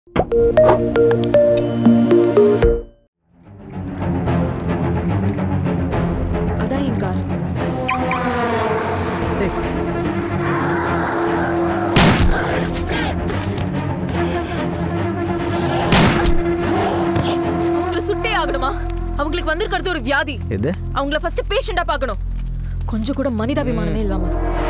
அதான் என் கார் அவங்கள சுட்டே ஆகணுமா அவங்களுக்கு வந்திருக்கிறது ஒரு வியாதி எது அவங்கள ஃபர்ஸ்ட் பேஷண்டா பார்க்கணும் கொஞ்சம் கூட மனிதாபிமானமே இல்லாம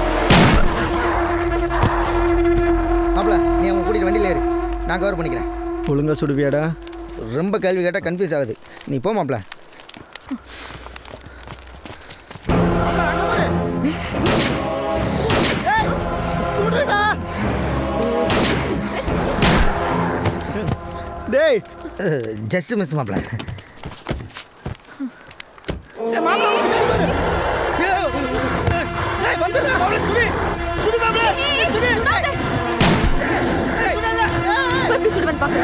மாப்பிள நீ அவங்க கூட்டிட்டு வண்டியில் ஏறு நான் கவர் பண்ணிக்கிறேன் ஒழுங்கா சுடுவியாடா ரொம்ப கேள்வி கேட்டால் கன்ஃபியூஸ் ஆகுது நீ போ மாப்பிள டேய் ஜஸ்ட் மிஸ் மாப்பிள எப்படி சுடுவேன் பாக்க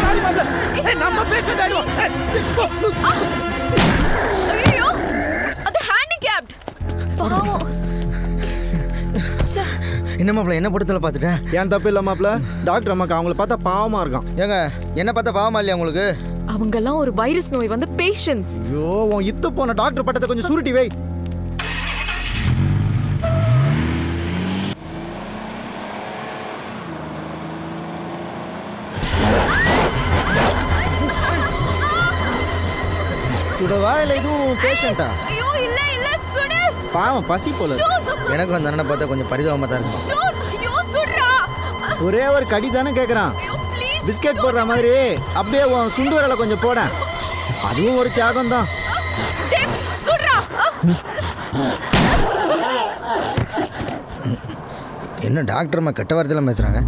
ஐயோ அது ஹேண்டிகேப்ட் பாவம் ச்சே, என்ன மாப்பிள என்ன படத்தில் பார்த்துட்டேன் ஏன் தப்பு இல்லை மாப்ள டாக்டர் அம்மாக்கு அவங்கள பார்த்தா பாவமா இருக்கான் ஏங்க என்ன பார்த்தா பாவமா இல்லையா உங்களுக்கு அவங்கெல்லாம் ஒரு வைரஸ் நோய் வந்து பேஷன்ஸ் ஐயோ உன் இத்து போன டாக்டர் பட்டத்தை கொஞ்சம் சுருட்டி வை சுடவா இல்லை இதுவும் பேஷண்டா ஐயோ இல்ல இல்ல சுடு பாவம் பசி போல இருக்கு. ஷூட் எனக்கு அந்த அண்ணனை பார்த்தா கொஞ்சம் பரிதாபமாக தான் இருக்கும் ஷூட் ஐயோ சுடுறா ஒரே ஒரு கடி தானே கேட்குறான் ஐயோ ப்ளீஸ் பிஸ்கெட் போடுற மாதிரி அப்படியே உன் சுண்டு வரல கொஞ்சம் போட அதுவும் ஒரு தியாகம் தான் டேப் சுடுறா என்ன டாக்டர் அம்மா கெட்ட வார்த்தையெல்லாம் பேசுகிறாங்க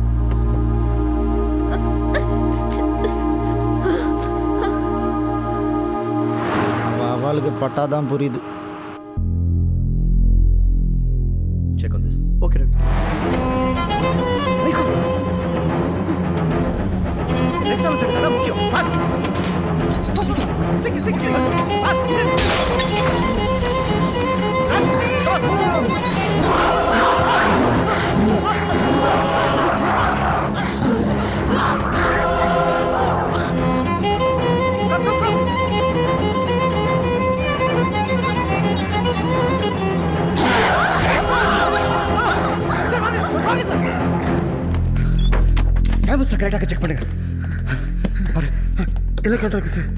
அவ- அவளுக்கு பட்டாதான் புரியுது Check on this. Okay, doctor. Exam set அதான் முக்கியம் ஃபாஸ்ட் சீக்கிரம் சீக்கிரம் ஃபாஸ்ட் சாம்பிள்ஸ் கரெக்டாக செக் பண்ணுங்க பாரு இல்லை கரெக்டாக sir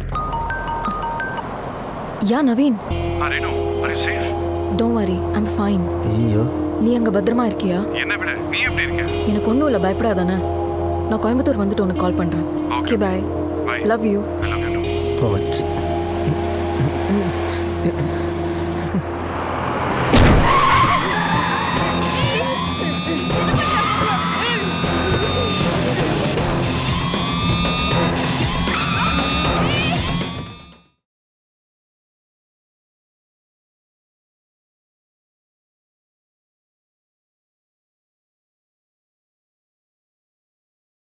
yeah Naveen I know. Are you safe? Don't worry I'm fine ஐயோ நீ அங்க பத்திரமா இருக்கியா என்ன விட நீ எப்படி இருக்க எனக்கு ஒன்றும் இல்லை பயப்படாதானே நான் கோயம்புத்தூர் வந்துட்டு உனக்கு கால் பண்ணுறேன் okay bye Bye. Love you I love you too. போச்சு